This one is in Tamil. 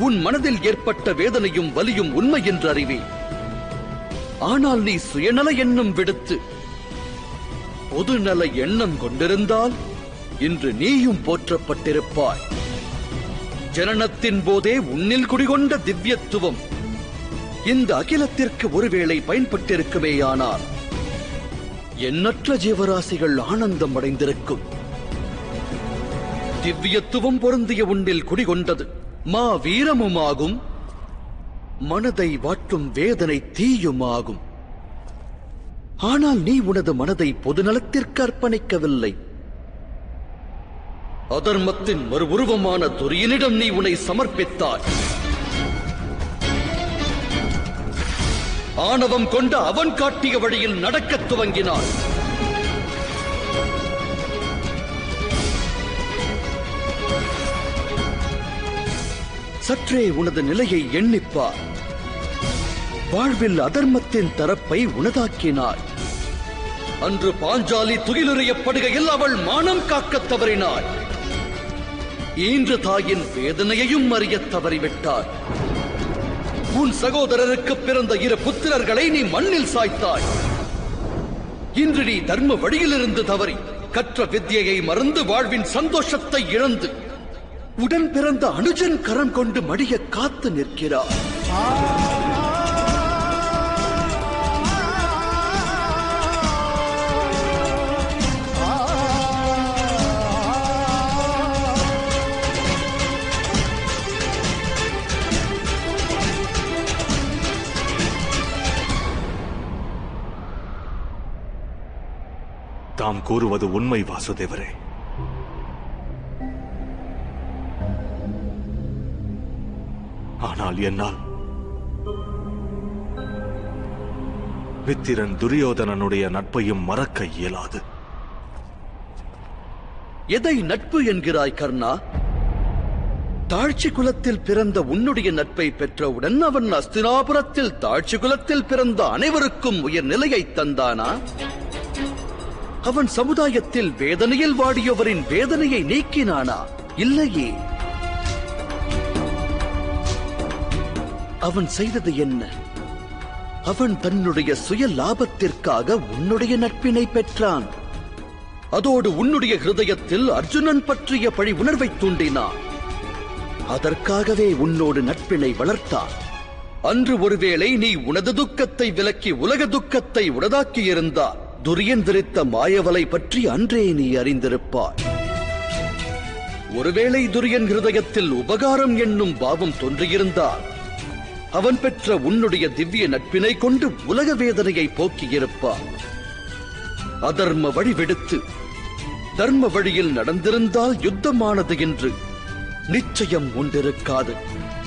உன் மனதில் ஏற்பட்ட வேதனையும் வலியும் உண்மை என்று அறிவேன் ஆனால் நீ சுயநல எண்ணம் விடுத்து பொதுநல எண்ணம் கொண்டிருந்தால் இன்று நீயும் போற்றப்பட்டிருப்பாய் ஜனனத்தின் போதே உன்னில் குடிகொண்ட திவ்யத்துவம் இந்த அகிலத்திற்கு ஒருவேளை பயன்பட்டிருக்குமேயானால் எண்ணற்ற ஜீவராசிகள் ஆனந்தம் அடைந்திருக்கும் திவ்யத்துவம் பொருந்திய உன்னில் குடிகொண்டது மா வீரமுமாகும் மனதை வாட்டும் வேதனை தீயுமாகும் ஆனால் நீ உனது மனதை பொதுநலத்திற்கு அர்ப்பணிக்கவில்லை அதர்மத்தின் ஒரு உருவமான துரியனிடம் நீ உன்னை சமர்ப்பித்தாய் ஆணவம் கொண்ட அவன் காட்டிய வழியில் நடக்கத் துவங்கினான் சற்றே உனது நிலையை எண்ணிப்பார் வாழ்வில் அதர்மத்தின் தரப்பை உனதாக்கினாய் அன்று பாஞ்சாலி துகிலுறையப்படுகையில் அவள் மானம் காக்கத் தவறினாள் ஈன்று தாயின் வேதனையையும் அறியத் தவறிவிட்டார் உன் சகோதரருக்கு பிறந்த இரு புத்திரர்களை நீ மண்ணில் சாய்த்தாய் இன்று நீ தர்ம வழியிலிருந்து தவறி கற்ற வித்தியை மறந்து வாழ்வின் சந்தோஷத்தை இழந்து உடன் பிறந்த அனுஜன் கரம் கொண்டு மடிய காத்து நிற்கிறார் தாம் கூறுவது உண்மை வாசுதேவரே ஆனால் என்னால் மித்திரன் துரியோதனனுடைய நட்பையும் மறக்க இயலாது எதை நட்பு என்கிறாய் கர்ணா தாழ்ச்சி குலத்தில் பிறந்த உன்னுடைய நட்பை பெற்றவுடன் அவன் அஸ்தினாபுரத்தில் தாழ்ச்சி குலத்தில் பிறந்த அனைவருக்கும் உயர் நிலையை தந்தானா அவன் சமுதாயத்தில் வேதனையில் வாடியவரின் வேதனையை நீக்கினானா இல்லையே அவன் செய்தது என்ன அவன் தன்னுடைய சுய லாபத்திற்காக உன்னுடைய நட்பினை பெற்றான் அதோடு உன்னுடைய ஹிருதயத்தில் அர்ஜுனன் பற்றிய பழி உணர்வை தூண்டினான் அதற்காகவே உன்னோடு நட்பினை வளர்த்தான் அன்று ஒருவேளை நீ உனது துக்கத்தை விலக்கி உலக துக்கத்தை உனதாக்கியிருந்தால் துரியன் விரித்த மாயவலை பற்றி அன்றே நீ அறிந்திருப்பாய் ஒருவேளை துரியன் ஹிருதயத்தில் உபகாரம் என்னும் பாவம் தோன்றியிருந்தால் அவன் பெற்ற உன்னுடைய திவ்ய நட்பினை கொண்டு உலக வேதனையை போக்கியிருப்பான் அதர்ம வழி விடுத்து தர்ம வழியில் நடந்திருந்தால் யுத்தமானது என்று நிச்சயம் உண்டிருக்காது